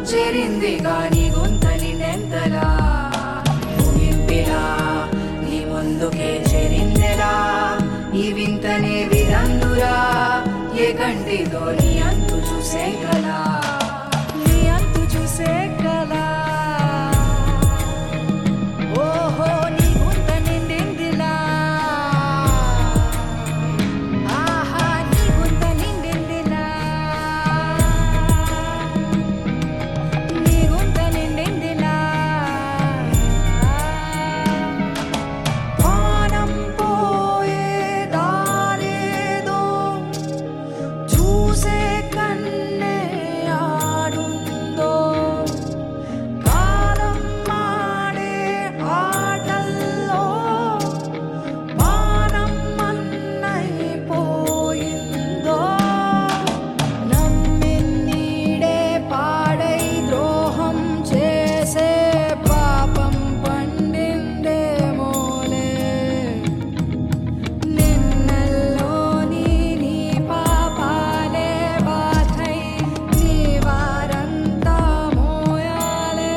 చేరింది గాని గొంతని నెంతలా ముగింపిలా నీ ముందుకే చేరిందెలా ఈ వింతనే విరందురా ఏ కంటితో నీ అంతు చూసే కదా నీ అంతు చూసే కదా ఓహో నీ గుంత నిండిందిలా ఆహా నీ గుంత నిండిందిలా నీ గుంత నిండిందిలా ప్రాణం పోయే దారేదో చూసే కన్నే ఆడుందో కాలం మాడే ఆటల్లో మానం మన్నైపోయిందో నమ్మిన్నీడే పాడై ద్రోహం చేసే పాపం పండిందేమోలే నిన్నల్లోని నీ పాపాలే బాధై నీ వారంతా మోయాలే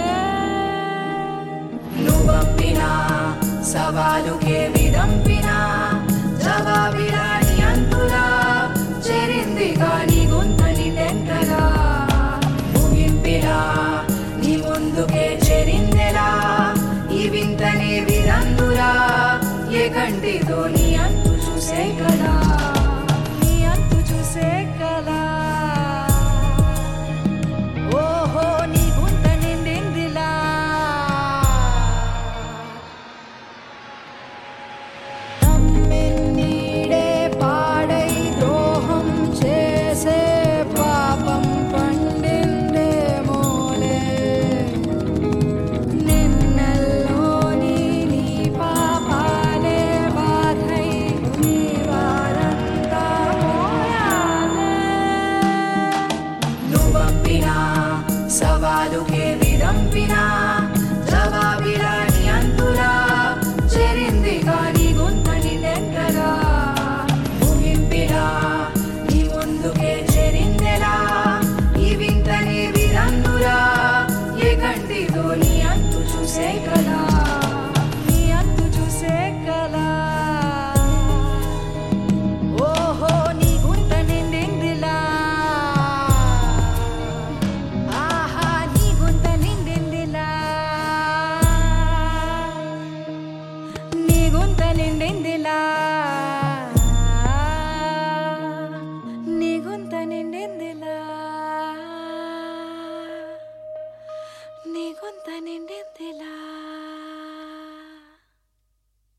నువ్వంపినా సవాలుకే విదంపినా జవాబిరాని అంతులా చేరింది గాని గొంతని తెంతలా ముగింపిలా నీ ముందుకే చేరిందెలా ఈ వింతనే విరందురా ఏ కంటితో నీ అంతు చూసే కదా నీ అంతు చూసే కదా ఓహో నీ గుంత నిండిందిలా నమ్మిన్నీడే పాడై ద్రోహం చేసే పాపం పండిందేమోలే నిన్నల్లోని నీ పాపాలే బాధై నీ వారంతా మోయాలే నువ్వంపినా సవాలుకే విదంపినా జవాబిరాని అంతులా చేరింది కాని గొంతని నెంటలా ముగింపిలా నీ ముందుకే చేరిందెలా ఈ వింతనే విరందురా ఏ కంటితో నీ అంతు చూసే కదా నీ అంతు చూసే కదా ఓహో నీ గుంత నిండిందిలా ఆహా నీ గుంత నిండిందిలా నీ గుంత నిండిందిలా నీ గుంత నిండిందిలా నీ గుంత నిండిందిలా